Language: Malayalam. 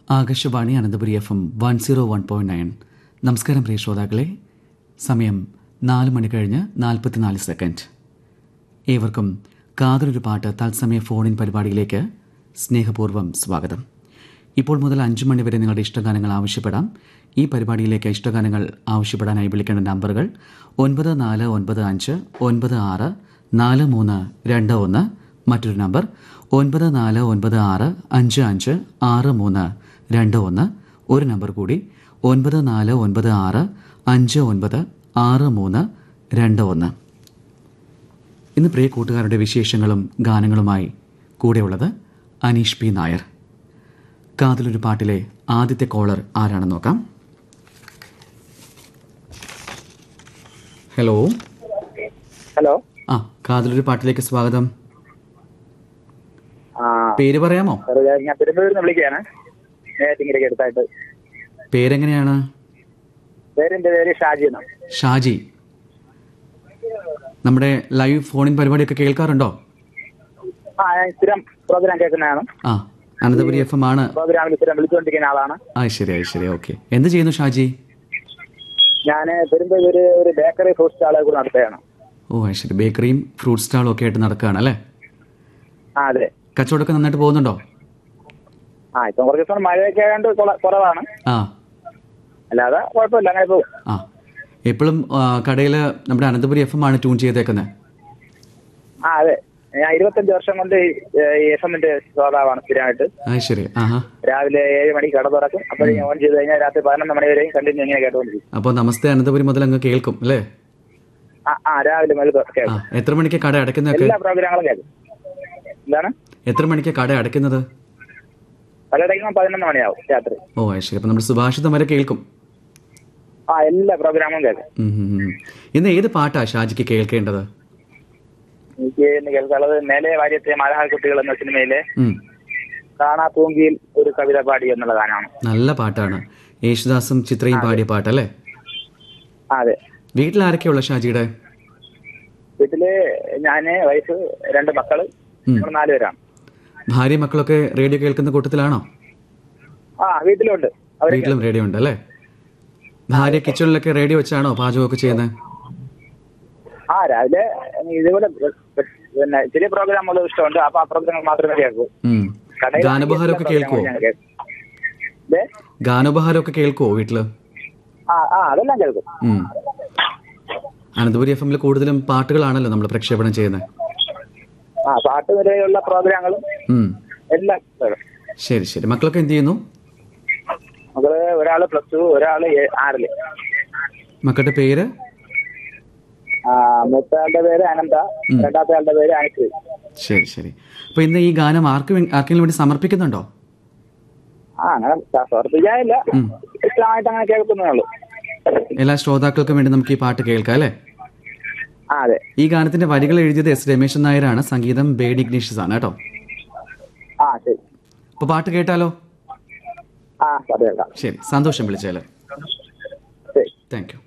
Akashvani Ananthapuri F M one zero one point nine നമസ്കാരം പ്രിയ ശ്രോതാക്കളെ സമയം നാല് മണി കഴിഞ്ഞ് നാൽപ്പത്തിനാല് സെക്കൻഡ് ഏവർക്കും കാതലൊരു പാട്ട് തത്സമയ ഫോണിൻ പരിപാടിയിലേക്ക് സ്നേഹപൂർവ്വം സ്വാഗതം ഇപ്പോൾ മുതൽ അഞ്ച് മണി വരെ നിങ്ങളുടെ ഇഷ്ടഗാനങ്ങൾ ആവശ്യപ്പെടാം ഈ പരിപാടിയിലേക്ക് ഇഷ്ടഗാനങ്ങൾ ആവശ്യപ്പെടാനായി വിളിക്കേണ്ട നമ്പറുകൾ ഒൻപത് നാല് ഒൻപത് അഞ്ച് ഒൻപത് ആറ് നാല് മൂന്ന് രണ്ട് ഒന്ന് മറ്റൊരു നമ്പർ ഒൻപത് നാല് ഒൻപത് ആറ് അഞ്ച് അഞ്ച് ആറ് മൂന്ന് രണ്ട് ഒന്ന് ഒരു നമ്പർ കൂടി ഒൻപത് നാല് ഒൻപത് ആറ് അഞ്ച് ഒൻപത് ആറ് മൂന്ന് രണ്ട് ഒന്ന് ഇന്ന് പ്രിയ കൂട്ടുകാരുടെ വിശേഷങ്ങളും ഗാനങ്ങളുമായി കൂടെയുള്ളത് അനീഷ് പി നായർ കാതിലൊരു പാട്ടിലെ ആദ്യത്തെ കോളർ ആരാണെന്ന് നോക്കാം ഹലോ ഹലോ ആ കാതിലൊരു പാട്ടിലേക്ക് സ്വാഗതം ആ പേര് പറയാമോ സാറ് ഞാൻ ഞാൻ പെരുമ്പൂരിൽ നിന്ന് വിളിക്കുകയാണ് നേറ്റിങ്ങിലേക്ക് അടുത്തായിട്ട് പേരെങ്ങനെയാണ് പേരെന്റെ പേര് ഷാജി എന്നാണ് ഷാജി നമ്മുടെ ലൈവ് ഫോണിൻ പരിപാടിയൊക്കെ കേൾക്കാറുണ്ടോ ആ ഞാൻ സ്ഥിരം പ്രോഗ്രാം കേൾക്കുന്നതാണ് ആ അനന്തപുരി എഫ് എം ആണ് പ്രോഗ്രാമിൽ സ്ഥിരം വിളിച്ചുകൊണ്ടിരിക്കുന്ന ആളാണ് ആ ശരി ആ ശരി ഓക്കെ എന്ത് ചെയ്യുന്നു ഷാജി ഞാൻ പെരുമ്പൂര് ഒരു ബേക്കറി ഫ്രൂട്ട് സ്റ്റാളെ കൂടെ നടത്തുകയാണ് ഓ ആ ശരി ബേക്കറിയും ഫ്രൂട്ട് സ്റ്റാളും ഒക്കെ ആയിട്ട് നടക്കുകയാണ് അല്ലേ ആ അതെ കച്ചവടമൊക്കെ നന്നായിട്ട് പോകുന്നുണ്ടോ ആ ഇപ്പം കുറച്ച് ദിവസം മഴയൊക്കെ ആയതുകൊണ്ട് കുറ- കുറവാണ് ആ അല്ലാതെ കുഴപ്പമില്ല അങ്ങനെ പോകും ആ എപ്പോഴും കടയിൽ നമ്മുടെ അനന്തപുരി എഫ് എം ആണ് ട്യൂൺ ചെയ്തേക്കുന്നത് ആ അതെ ഞാൻ ഇരുപത്തഞ്ച് വർഷം കൊണ്ട് ഈ എഫ് എമ്മിന്റെ ശ്രോതാവാണ് സ്ഥിരമായിട്ട് ആ ശരി ആഹാ രാവിലെ ഏഴ് മണിക്ക് കട തുറക്കും അപ്പോഴേക്കും ഓൺ ചെയ്ത് കഴിഞ്ഞാൽ രാത്രി പതിനൊന്ന് മണി വരെയും കണ്ടിന്യൂ ഇങ്ങനെ കേട്ടുകൊണ്ടിരിക്കും അപ്പോൾ നമസ്തേ അനന്തപുരി മുതൽ അങ്ങ് കേൾക്കും അല്ലേ ആ ആ രാവിലെ മുതൽ ആ കേൾക്കും എത്ര മണിക്ക് കട അടയ്ക്കുന്നതൊക്കെ എല്ലാ പ്രോഗ്രാമുകളും കേൾക്കും എന്താണ് എത്ര മണിക്ക് കട അടയ്ക്കുന്നത് പലയിടയ്ക്കും പതിനൊന്ന് മണിയാവും രാത്രി ഓ ആ ശരി അപ്പോൾ നമ്മൾ സുഭാഷിതം വരെ കേൾക്കും ആ എല്ലാ പ്രോഗ്രാമും കേൾക്കും ഉം, ഉം, ഉം. ഇന്ന് ഏത് പാട്ടാ ഷാജിക്ക് കേൾക്കേണ്ടത് എനിക്ക് ഇന്ന് കേൾക്കാനുള്ളത് മേലെ വാര്യത്തെ മലയാളക്കുട്ടികൾ എന്ന സിനിമയിലെ ഉം. കാണാ തൂങ്കിയിൽ ഒരു കവിത പാടി എന്നുള്ള ഗാനമാണ് നല്ല പാട്ടാണ് യേശുദാസും ചിത്രയും പാടിയ പാട്ടല്ലേ ആ അതെ വീട്ടിൽ ആരൊക്കെയുള്ള ഷാജിയുടെ വീട്ടില് ഞാന് വൈഫ് രണ്ട് മക്കള് ഉം. നമ്മൾ നാലുപേരാണ് ഭാര്യ മക്കളൊക്കെ റേഡിയോ കേൾക്കുന്ന കൂട്ടത്തിലാണോ ആ വീട്ടിലുണ്ട് അവര് വീട്ടിലും റേഡിയോ ഉണ്ട് അല്ലേ ഭാര്യ കിച്ചണിലൊക്കെ റേഡിയോ വെച്ചാണോ പാചകമൊക്കെ ചെയ്യുന്നത് ആ രാവിലെ ഇതുപോലെ പിന്നെ ചെറിയ പ്രോഗ്രാമുകൾ ഇഷ്ടമുണ്ട് അപ്പൊ ആ പ്രോഗ്രാം മാത്രമേ കേൾക്കൂ ഉം. കടയിൽ ഗാനോപഹാരമൊക്കെ കേൾക്കുവോ ഞാൻ കേൾക്കും. ദേ, ഗാനോപഹാരമൊക്കെ കേൾക്കുവോ വീട്ടില് ആ ആ അതെല്ലാം കേൾക്കും ഉം. അനന്തപുരി എഫ് എമ്മിൽ കൂടുതലും പാട്ടുകളാണല്ലോ നമ്മൾ പ്രക്ഷേപണം ചെയ്യുന്നത് ആ പാട്ട് നിലയിലുള്ള പ്രോഗ്രാമുകളും ഉം. എല്ലാം കേൾക്കും ശരി ശരി മക്കളൊക്കെ എന്ത് ചെയ്യുന്നു മകള് ഒരാള് പ്ലസ് ടു ഒരാള് ഏ- ആറില് മക്കളുടെ പേര് ആ, മൂത്തയാളുടെ പേര് അനന്ത ഉം. രണ്ടാമത്തെ ആളുടെ പേര് അനുശ്രീ ശരി ശരി അപ്പൊ ഇന്ന് ഈ ഗാനം ആർക്ക് വേ- ആർക്കെങ്കിലും വേണ്ടി സമർപ്പിക്കുന്നുണ്ടോ ആ അങ്ങനെ സമർപ്പിക്കാനില്ല ഉം. ഇഷ്ടമായിട്ട് അങ്ങനെ കേൾക്കുന്നേ ഉള്ളൂ എല്ലാ ശ്രോതാക്കൾക്കും വേണ്ടി നമുക്ക് ഈ പാട്ട് കേൾക്കാം അല്ലേ ആ അതെ ഈ ഗാനത്തിന്റെ വരികൾ എഴുതിയത് എസ് രമേശൻ നായരാണ് സംഗീതം ബേഡ് ഇഗ്നീഷ്യസ് ആണ് കേട്ടോ ആ ശരി അപ്പൊ പാട്ട് കേട്ടാലോ ആ അത് കേൾക്കാം ശരി സന്തോഷം വിളിച്ചാല് ശരി താങ്ക് യു